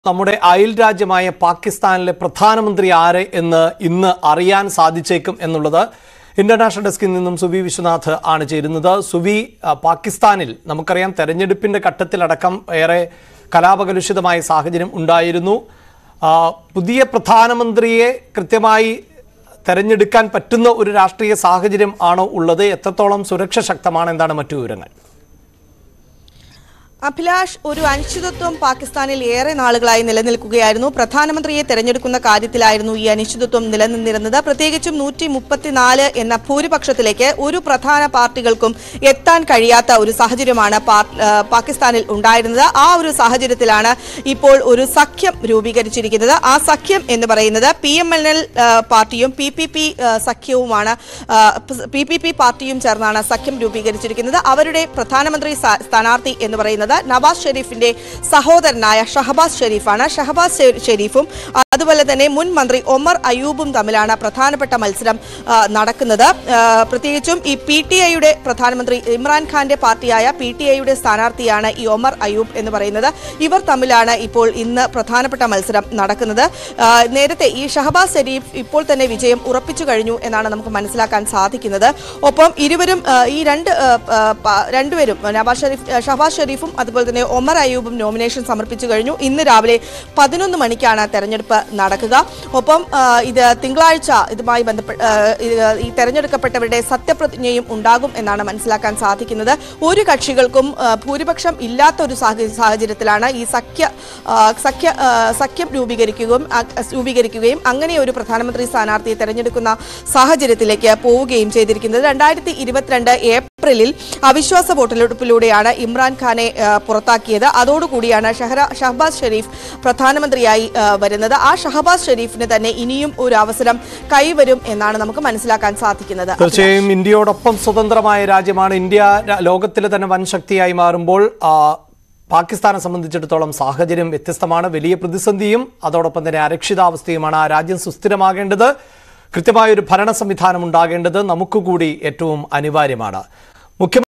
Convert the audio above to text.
നമ്മുടെ അയൽ രാജ്യമായ പാകിസ്ഥാനിലെ പ്രധാനമന്ത്രി ആര് എന്ന് ഇന്ന് അറിയാൻ സാധിച്ചേക്കും എന്നുള്ളത് ഇന്റർനാഷണൽ ഡെസ്കിൽ നിന്നും സുവി വിശ്വനാഥ് ആണ് ചേരുന്നത് സുവി ആ, പാകിസ്ഥാനിൽ നമുക്കറിയാം തെരഞ്ഞെടുപ്പിന്റെ ഘട്ടത്തിലടക്കം ഏറെ കലാപകലുഷിതമായ സാഹചര്യം ഉണ്ടായിരുന്നു ആ, പുതിയ പ്രധാനമന്ത്രിയെ കൃത്യമായി തെരഞ്ഞെടുക്കാൻ പറ്റുന്ന ഒരു രാഷ്ട്രീയ സാഹചര്യം ആണോ ഉള്ളത് എത്രത്തോളം സുരക്ഷ ശക്തമാണ് എന്താണ് മറ്റു വിവരങ്ങൾ അഭിലാഷ് ഒരു അനിശ്ചിതത്വം പാകിസ്ഥാനിൽ ഏറെ നാളുകളായി നിലനിൽക്കുകയായിരുന്നു പ്രധാനമന്ത്രിയെ തെരഞ്ഞെടുക്കുന്ന കാര്യത്തിലായിരുന്നു ഈ അനിശ്ചിതത്വം നിലനിന്നിരുന്നത് പ്രത്യേകിച്ചും നൂറ്റി മുപ്പത്തിനാല് എന്ന ഭൂരിപക്ഷത്തിലേക്ക് ഒരു പ്രധാന പാർട്ടികൾക്കും എത്താൻ കഴിയാത്ത ഒരു സാഹചര്യമാണ് പാർ- ആ, പാകിസ്ഥാനിൽ ഉണ്ടായിരുന്നത് ആ ഒരു സാഹചര്യത്തിലാണ് ഇപ്പോൾ ഒരു സഖ്യം രൂപീകരിച്ചിരിക്കുന്നത് ആ സഖ്യം എന്ന് പറയുന്നത് പി എം എൽ എൽ പാർട്ടിയും പി പി പി സഖ്യവുമാണ് പി പി പി പാർട്ടിയും ചേർന്നാണ് സഖ്യം രൂപീകരിച്ചിരിക്കുന്നത് അവരുടെ പ്രധാനമന്ത്രി സ്ഥാ- സ്ഥാനാർത്ഥി എന്ന് പറയുന്നത് നവാസ് ഷെരീഫിന്റെ സഹോദരനായ ഷഹബാസ് ഷെരീഫാണ് ഷഹബാസ് ഷെ- ഷെരീഫും അതുപോലെ തന്നെ മുൻ മന്ത്രി ഒമർ അയൂബും തമ്മിലാണ് പ്രധാനപ്പെട്ട മത്സരം ആ, നടക്കുന്നത് ആ, പ്രത്യേകിച്ചും ഈ പി ടി ഐയുടെ പ്രധാനമന്ത്രി ഇമ്രാൻഖാന്റെ പാർട്ടിയായ പി ടി ഐയുടെ സ്ഥാനാർത്ഥിയാണ് ഈ ഒമർ അയൂബ് എന്ന് പറയുന്നത് ഇവർ തമ്മിലാണ് ഇപ്പോൾ ഇന്ന് പ്രധാനപ്പെട്ട മത്സരം നടക്കുന്നത് ആ, നേരത്തെ ഈ ഷഹബാസ് ഷെരീഫ് ഇപ്പോൾ തന്നെ വിജയം ഉറപ്പിച്ചു കഴിഞ്ഞു എന്നാണ് നമുക്ക് മനസ്സിലാക്കാൻ സാധിക്കുന്നത് ഒപ്പം ഇരുവരും ആ, ഈ രണ്ട് ആ, ആ, പ- രണ്ടുപേരും നവാസ് ഷെരീഫ് ആ, ഷഹബാസ് ഷെരീഫും അതുപോലെ തന്നെ ഒമർ അയൂബും നോമിനേഷൻ സമർപ്പിച്ചു കഴിഞ്ഞു ഇന്ന് രാവിലെ പതിനൊന്ന് മണിക്കാണ് തെരഞ്ഞെടുപ്പ് നടക്കുക ഒപ്പം ആ, ഇത് തിങ്കളാഴ്ച ഇതുമായി ബന്ധപ്പെട്ട് ആ, ഇത് ഈ തെരഞ്ഞെടുക്കപ്പെട്ടവരുടെ സത്യപ്രതിജ്ഞയും ഉണ്ടാകും എന്നാണ് മനസ്സിലാക്കാൻ സാധിക്കുന്നത് ഒരു കക്ഷികൾക്കും ആ, ഭൂരിപക്ഷം ഇല്ലാത്ത ഒരു സാഹ- സാഹചര്യത്തിലാണ് ഈ സഖ്യ ആ, സഖ്യ ആ, സഖ്യം രൂപീകരിക്കുകയും ആ, രൂപീകരിക്കുകയും അങ്ങനെ ഒരു പ്രധാനമന്ത്രി സ്ഥാനാർത്ഥിയെ തെരഞ്ഞെടുക്കുന്ന സാഹചര്യത്തിലേക്ക് പോവുകയും ചെയ്തിരിക്കുന്നത് രണ്ടായിരത്തി ഇരുപത്തിരണ്ട് ഏപ്രിലിൽ അവിശ്വാസ വോട്ടെടുപ്പിലൂടെയാണ് ഇമ്രാൻഖാനെ ആ, പുറത്താക്കിയത് അതോടുകൂടിയാണ് ഷഹറ ഷഹബാസ് ഷെരീഫ് പ്രധാനമന്ത്രിയായി ആ, വരുന്നത് ആ ഷഹബാസ് ഷെരീഫിന് തന്നെ ഇനിയും ഒരു അവസരം കൈവരും എന്നാണ് നമുക്ക് മനസ്സിലാക്കാൻ സാധിക്കുന്നത് തീർച്ചയായും ഇന്ത്യയോടൊപ്പം സ്വതന്ത്രമായ രാജ്യമാണ് ഇന്ത്യ ര- ലോകത്തിലെ തന്നെ വൻ ശക്തിയായി മാറുമ്പോൾ ആ, പാകിസ്ഥാനെ സംബന്ധിച്ചിടത്തോളം സാഹചര്യം വ്യത്യസ്തമാണ് വലിയ പ്രതിസന്ധിയും അതോടൊപ്പം തന്നെ അരക്ഷിതാവസ്ഥയുമാണ് ആ രാജ്യം സുസ്ഥിരമാകേണ്ടത് കൃത്യമായ ഒരു ഭരണ സംവിധാനം ഉണ്ടാകേണ്ടത് നമുക്ക് കൂടി ഏറ്റവും അനിവാര്യമാണ് മുഖ്യമന്ത്രി